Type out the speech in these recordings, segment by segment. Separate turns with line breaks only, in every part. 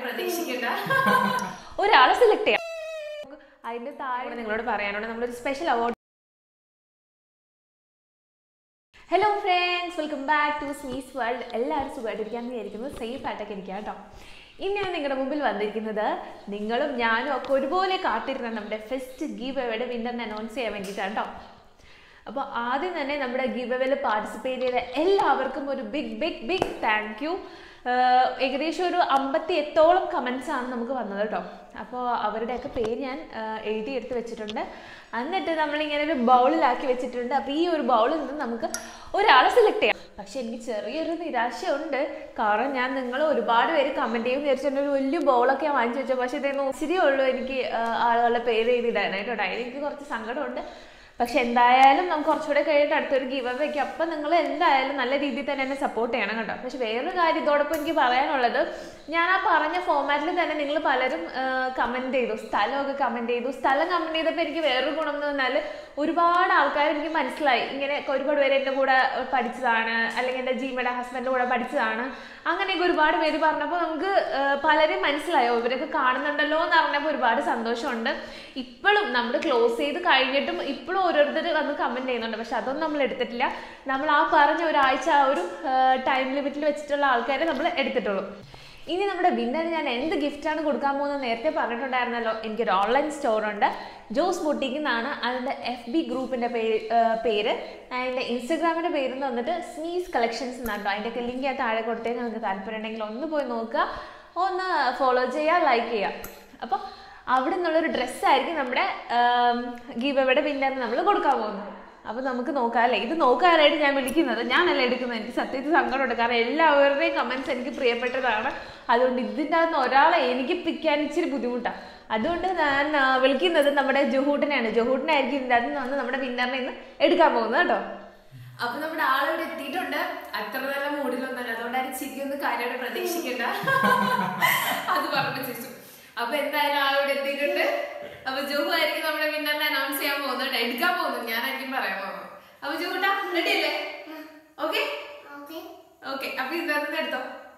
പ്രതീക്ഷിക്കണ്ട
ഒരാളെ സെലക്ട് ചെയ്യാം അതിന്റെ താഴെ നിങ്ങളോട് പറയാനുണ്ട് നമ്മളൊരു special award hello friends welcome back to Smees world എല്ലാവരും സുഖമായിട്ടിരിക്കാൻ വിചാരിക്കുന്നു സേഫ് ആയിട്ടൊക്കെ ഇരിക്കുക കേട്ടോ ഇന്ന് ഞാൻ നിങ്ങളുടെ മുമ്പിൽ വന്നിരിക്കുന്നത് നിങ്ങളും ഞാനും ഒക്കെ ഒരുപോലെ കാത്തിരുന്ന നമ്മുടെ ഫസ്റ്റ് ഗീവ് അവയുടെ വിന്നറിനെ അനൗൺസ് ചെയ്യാൻ വേണ്ടിയിട്ടാണ് കേട്ടോ അപ്പോൾ ആദ്യം തന്നെ നമ്മുടെ ഗീവ് അവേയിൽ പാർട്ടിസിപ്പേറ്റ് ചെയ്ത എല്ലാവർക്കും ഒരു big big big thank you ഏകദേശം ഒരു അമ്പത്തി എട്ടോളം കമൻസ് ആണ് നമുക്ക് വന്നത് കേട്ടോ അപ്പോൾ അവരുടെയൊക്കെ പേര് ഞാൻ ആഹ് എഴുതിയെടുത്ത് വെച്ചിട്ടുണ്ട് എന്നിട്ട് നമ്മളിങ്ങനെ ഒരു ബൗളിലാക്കി വെച്ചിട്ടുണ്ട് അപ്പോൾ ഈ ഒരു ബൗളിൽ നിന്ന് നമുക്ക് ഒരാളെ സെലക്ട് ചെയ്യാം പക്ഷെ എനിക്ക് ചെറിയൊരു നിരാശയുണ്ട് കാരണം ഞാൻ നിങ്ങൾ ഒരുപാട് പേര് കമൻറ്റ് ചെയ്യും വിചാരിച്ചിട്ട് ഒരു വലിയ ബൗളൊക്കെ ഞാൻ വാങ്ങിച്ചു വെച്ചു പക്ഷേ ഇതൊന്നും ഒത്തിരി ഉള്ളൂ എനിക്ക് ആഹ് ആളുകളുടെ പേര് എഴുതിയിടാനായിട്ട് കേട്ടോ അതിന് എനിക്ക് കുറച്ച് സങ്കടമുണ്ട് പക്ഷെ എന്തായാലും നമുക്ക് കുറച്ചുകൂടെ കഴിഞ്ഞിട്ട് അടുത്തൊരു ഗീവ് അവയ്ക്ക് അപ്പം നിങ്ങൾ എന്തായാലും നല്ല രീതിയിൽ തന്നെ എന്നെ സപ്പോർട്ട് ചെയ്യണം കേട്ടോ പക്ഷെ വേറൊരു കാര്യം ഇതോടൊപ്പം എനിക്ക് പറയാനുള്ളത് ഞാൻ ആ പറഞ്ഞ ഫോമാറ്റിൽ തന്നെ നിങ്ങൾ പലരും കമൻറ്റ് ചെയ്തു സ്ഥലമൊക്കെ കമൻറ്റ് ചെയ്തു സ്ഥലം കമൻറ്റ് ചെയ്തപ്പോൾ എനിക്ക് വേറൊരു ഗുണം എന്ന് പറഞ്ഞാൽ ഒരുപാട് ആൾക്കാർ എനിക്ക് മനസ്സിലായി ഇങ്ങനെ ഒരുപാട് പേര് എൻ്റെ കൂടെ പഠിച്ചതാണ് അല്ലെങ്കിൽ എൻ്റെ ജീമയുടെ ഹസ്ബൻഡിൻ്റെ കൂടെ പഠിച്ചതാണ് അങ്ങനെയൊക്കെ ഒരുപാട് പേര് പറഞ്ഞപ്പോൾ നമുക്ക് ആ, പലരും മനസ്സിലായോ ഇവരൊക്കെ കാണുന്നുണ്ടല്ലോ എന്ന് അറിഞ്ഞപ്പോൾ ഒരുപാട് സന്തോഷമുണ്ട് ഇപ്പോഴും നമ്മൾ ക്ലോസ് ചെയ്ത് കഴിഞ്ഞിട്ടും ഇപ്പോഴും ഓരോരുത്തർ വന്ന് കമൻറ്റ് ചെയ്യുന്നുണ്ട് പക്ഷെ അതൊന്നും നമ്മൾ എടുത്തിട്ടില്ല നമ്മൾ ആ പറഞ്ഞ ഒരാഴ്ച ആ ഒരു ടൈം ലിമിറ്റിൽ വെച്ചിട്ടുള്ള ആൾക്കാരെ നമ്മൾ എടുത്തിട്ടുള്ളൂ ഇനി നമ്മുടെ വിന്നർ ഞാൻ എന്ത് ഗിഫ്റ്റാണ് കൊടുക്കാൻ പോകുന്നത് നേരത്തെ പറഞ്ഞിട്ടുണ്ടായിരുന്നല്ലോ എനിക്കൊരു ഓൺലൈൻ സ്റ്റോർ ഉണ്ട് ജോസ് ബൊട്ടിക്ക് എന്നാണ് അതിൻ്റെ എഫ് ബി ഗ്രൂപ്പിൻ്റെ പേര് ആ, പേര് അതിൻ്റെ ഇൻസ്റ്റഗ്രാമിൻ്റെ പേര് എന്ന് വന്നിട്ട് സ്മീസ് കളക്ഷൻസ് എന്നാണ് കേട്ടോ അതിൻ്റെയൊക്കെ ലിങ്ക് ഞാൻ താഴെ കൊടുത്തേ നിങ്ങൾക്ക് താല്പര്യം ഉണ്ടെങ്കിൽ ഒന്ന് പോയി നോക്കുക ഒന്ന് ഫോളോ ചെയ്യുക ലൈക്ക് ചെയ്യുക അപ്പോൾ അവിടെ നിന്നുള്ളൊരു ഡ്രസ്സായിരിക്കും നമ്മുടെ ഗീവ് എവിടെ വിന്നറിന് നമ്മൾ കൊടുക്കാൻ പോകുന്നത് അപ്പോൾ നമുക്ക് നോക്കാം അല്ലേ ഇത് നോക്കാനായിട്ട് ഞാൻ വിളിക്കുന്നത് ഞാനല്ല എടുക്കുന്നത് എനിക്ക് സത്യത്തിൽ സങ്കടമുണ്ട് കാരണം എല്ലാവരുടെയും കമൻസ് എനിക്ക് പ്രിയപ്പെട്ടതാണ് അതുകൊണ്ട് ഇതിൻ്റെ അകത്ത് ഒരാളെ എനിക്ക് പിക്കാൻ ഇച്ചിരി ബുദ്ധിമുട്ടാണ് അതുകൊണ്ട് ഞാൻ ആ, വിളിക്കുന്നത് നമ്മുടെ ജുഹൂട്ടിനെയാണ് ജുഹൂട്ടിനായിരിക്കും ഇതിൻ്റെ അകത്ത് വന്ന് നമ്മുടെ വിന്നറിനെ ഇന്ന് എടുക്കാൻ പോകുന്നത് കേട്ടോ
അപ്പൊ നമ്മുടെ ആളിവിടെ എത്തിയിട്ടുണ്ട് അത്ര നല്ല മൂഡിലൊന്നല്ല അതുകൊണ്ടാണ് ചിരിയൊന്നും കാര്യമായിട്ട് പ്രതീക്ഷിക്കണ്ട അത് പറഞ്ഞു ചേച്ചു അപ്പൊ എന്തായാലും ആളിവിടെ എത്തിയിട്ടുണ്ട് അപ്പൊ ജോഹു ആയിരിക്കും നമ്മുടെ വിന്നറിനെ അനൗൺസ് ചെയ്യാൻ പോകുന്നത് എടുക്കാൻ പോകുന്നത് ഞാനായിരിക്കും പറയാൻ പോകുന്നത് അപ്പൊ ജോഹുട്ടാ റെഡി അല്ലേ ഓക്കെ ഓക്കെ അപ്പൊ ഇതായിരുന്നു എടുത്തോ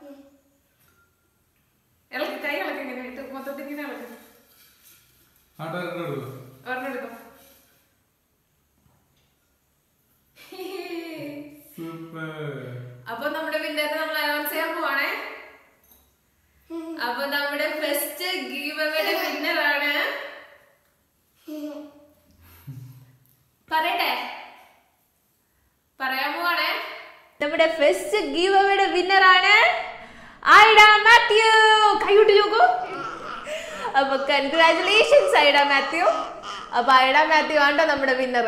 ഇളക്കി കൈ ഇളക്കി ഇങ്ങനെ ഇട്ട് മൊത്തത്തിൽ ഇങ്ങനെ ഇളക്കി
ആട്ടാരെടുക്കും
ഒരെണ്ണം എടുത്തോ
സൂപ്പർ
അപ്പൊ നമ്മുടെ വിന്നറിനെ നമ്മൾ അനൗൺസ് ചെയ്യാൻ പോവാണേ അപ്പൊ നമ്മുടെ ഫസ്റ്റ് ഗീവ് അവയുടെ വിന്നർ ആണ് പറയട്ടെ പറയാൻ പോവാണേ
നമ്മുടെ ഫസ്റ്റ് ഗീവ് അവയുടെ വിന്നർ ആണ് ഐഡ മാത്യു കൈവിട്ട് നോക്കൂ അപ്പൊ കൺഗ്രാറ്റുലേഷൻസ് ഐഡ മാത്യു അപ്പൊ ഐഡ മാത്യു ആണ്ടോ നമ്മുടെ വിന്നർ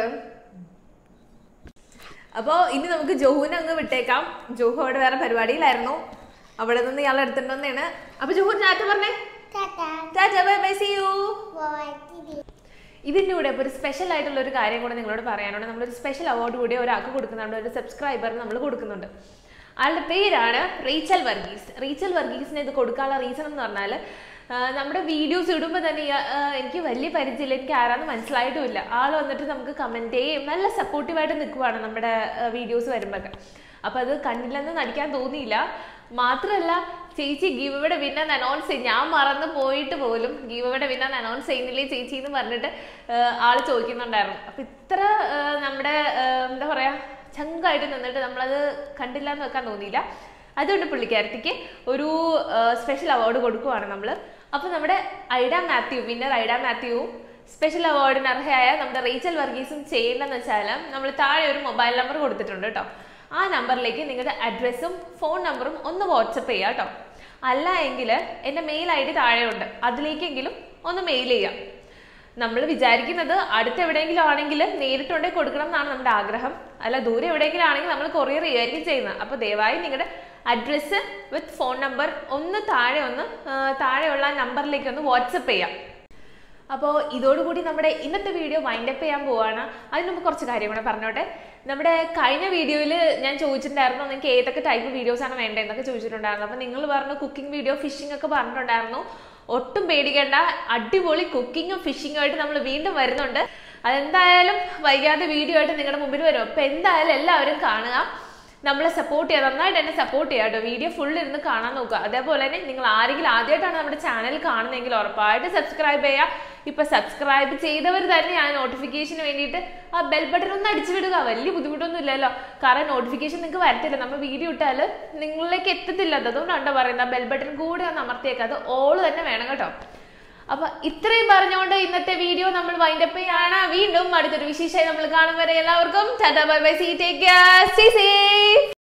അപ്പോ ഇനി നമുക്ക് ജോഹുവിനെ അങ്ങ് വിട്ടേക്കാം ജോഹു അവിടെ വേറെ പരിപാടിയിലായിരുന്നു അവിടെ നിന്ന് ഇയാൾ എടുത്തിട്ടുണ്ടെന്നാണ് അപ്പൊ ജോഹു ടാറ്റ പറഞ്ഞേ tata bye bye see you ഇതിൻ്റെ കൂടെ ഇപ്പോൾ ഒരു സ്പെഷ്യൽ ആയിട്ടുള്ള ഒരു കാര്യം കൂടെ നിങ്ങളോട് പറയാനുണ്ട് നമ്മളൊരു സ്പെഷ്യൽ അവാർഡ് കൂടി ഒരാൾക്ക് കൊടുക്കുന്നുണ്ട് ഒരു സബ്സ്ക്രൈബറിന് നമ്മൾ കൊടുക്കുന്നുണ്ട് ആളുടെ പേരാണ് റീച്ചൽ വർഗീസ് റീച്ചൽ വർഗീസിന് ഇത് കൊടുക്കാനുള്ള റീസൺ എന്ന് പറഞ്ഞാൽ നമ്മുടെ വീഡിയോസ് ഇടുമ്പോൾ തന്നെ ഇയാ- ആ, എനിക്ക് വലിയ പരിചയമില്ല എനിക്ക് ആരാന്ന് മനസ്സിലായിട്ടുമില്ല ആൾ വന്നിട്ട് നമുക്ക് കമൻറ്റ് ചെയ്യും നല്ല സപ്പോർട്ടീവായിട്ട് നിൽക്കുവാണ് നമ്മുടെ വീഡിയോസ് വരുമ്പോഴൊക്കെ അപ്പോൾ അത് കണ്ടില്ലെന്ന് നടിക്കാൻ തോന്നിയില്ല മാത്രമല്ല ചേച്ചി ഗീവയുടെ വിന്നർ അനൗൺസ് ചെയ്യും ഞാൻ മറന്നു പോയിട്ട് പോലും ഗീവയുടെ വിന്നർ അനൗൺസ് ചെയ്യുന്നില്ലേ ചേച്ചി എന്ന് പറഞ്ഞിട്ട് ആഹ് ആള് ചോദിക്കുന്നുണ്ടായിരുന്നു അപ്പൊ ഇത്ര ആഹ് നമ്മുടെ ആഹ് എന്താ പറയാ ചങ്കായിട്ട് നിന്നിട്ട് നമ്മളത് കണ്ടില്ല എന്ന് വെക്കാൻ തോന്നിയില്ല അതുകൊണ്ട് പുള്ളിക്കാരത്തിക്ക് ഒരു സ്പെഷ്യൽ അവാർഡ് കൊടുക്കുവാണ് നമ്മൾ അപ്പോൾ നമ്മുടെ ഐഡ മാത്യു വിന്നർ ഐഡ മാത്യുവും സ്പെഷ്യൽ അവാർഡിന് അർഹയായ നമ്മുടെ റീച്ചൽ വർഗീസും ചെയ്യേണ്ടതെന്ന് വെച്ചാൽ നമ്മൾ താഴെ ഒരു മൊബൈൽ നമ്പർ കൊടുത്തിട്ടുണ്ട് കേട്ടോ ആ നമ്പറിലേക്ക് നിങ്ങളുടെ അഡ്രസ്സും ഫോൺ നമ്പറും ഒന്ന് വാട്സപ്പ് ചെയ്യുക കേട്ടോ അല്ല എങ്കിൽ എൻ്റെ മെയിൽ ഐ ഡി താഴെയുണ്ട് അതിലേക്കെങ്കിലും ഒന്ന് മെയിൽ ചെയ്യാം നമ്മൾ വിചാരിക്കുന്നത് അടുത്ത് എവിടെയെങ്കിലും ആണെങ്കിൽ നേരിട്ടുണ്ടേ കൊടുക്കണം എന്നാണ് നമ്മുടെ ആഗ്രഹം അല്ല ദൂരെ എവിടെയെങ്കിലും ആണെങ്കിൽ നമ്മൾ കൊറിയർ ചെയ്യുമായിരിക്കും ചെയ്യുന്നത് അപ്പോൾ ദയവായി നിങ്ങളുടെ അഡ്രസ്സ് വിത്ത് ഫോൺ നമ്പർ ഒന്ന് താഴെ ഒന്ന് ആ, താഴെയുള്ള നമ്പറിലേക്ക് ഒന്ന് വാട്സപ്പ് ചെയ്യാം അപ്പോൾ ഇതോടുകൂടി നമ്മുടെ ഇന്നത്തെ വീഡിയോ വൈൻഡ് അപ്പ് ചെയ്യാൻ പോവാണ് അതിന് മുമ്പ് കുറച്ച് കാര്യം കൂടെ പറഞ്ഞോട്ടെ നമ്മുടെ കഴിഞ്ഞ വീഡിയോയിൽ ഞാൻ ചോദിച്ചിട്ടുണ്ടായിരുന്നു നിങ്ങൾക്ക് ഏതൊക്കെ ടൈപ്പ് വീഡിയോസ് ആണ് വേണ്ടതെന്നൊക്കെ ചോദിച്ചിട്ടുണ്ടായിരുന്നു അപ്പോൾ നിങ്ങൾ പറഞ്ഞു കുക്കിംഗ് വീഡിയോ ഫിഷിംഗ് ഒക്കെ പറഞ്ഞിട്ടുണ്ടായിരുന്നു ഒട്ടും പേടിക്കേണ്ട അടിപൊളി കുക്കിങ്ങും ഫിഷിങ്ങും ആയിട്ട് നമ്മൾ വീണ്ടും വരുന്നുണ്ട് അതെന്തായാലും വൈകാതെ വീഡിയോ ആയിട്ട് നിങ്ങളുടെ മുമ്പിൽ വരും അപ്പോൾ എന്തായാലും എല്ലാവരും കാണുക നമ്മളെ സപ്പോർട്ട് ചെയ്യുക നന്നായിട്ട് എന്നെ സപ്പോർട്ട് ചെയ്യുക കേട്ടോ വീഡിയോ ഫുൾ ഇരുന്ന് കാണാൻ നോക്കുക അതേപോലെ തന്നെ നിങ്ങൾ ആരെങ്കിലും ആദ്യമായിട്ടാണ് നമ്മുടെ ചാനൽ കാണുന്നതെങ്കിൽ ഉറപ്പായിട്ട് സബ്സ്ക്രൈബ് ചെയ്യുക ഇപ്പൊ സബ്സ്ക്രൈബ് ചെയ്തവർ തന്നെ ആ നോട്ടിഫിക്കേഷന് വേണ്ടിയിട്ട് ആ ബെൽ ബട്ടൺ ഒന്ന് അടിച്ചു വിടുക വലിയ ബുദ്ധിമുട്ടൊന്നും ഇല്ലല്ലോ കാരണം നോട്ടിഫിക്കേഷൻ നിങ്ങൾക്ക് വരത്തില്ല നമ്മൾ വീഡിയോ ഇട്ടാൽ നിങ്ങളിലേക്ക് എത്തത്തില്ല അത് അതുകൊണ്ടാണ് പറയുന്നത് ബെൽ ബട്ടൺ കൂടെ ഒന്ന് അമർത്തിയേക്കുക അത് ഓൾ തന്നെ വേണം കേട്ടോ അപ്പൊ ഇത്രയും പറഞ്ഞുകൊണ്ട് ഇന്നത്തെ വീഡിയോ നമ്മൾ വൈൻഡപ്പ് ചെയ്യാണ് വീണ്ടും അടുത്തൊരു വിശേഷമായി നമ്മൾ കാണും വരെ എല്ലാവർക്കും tata bye bye see take care stay safe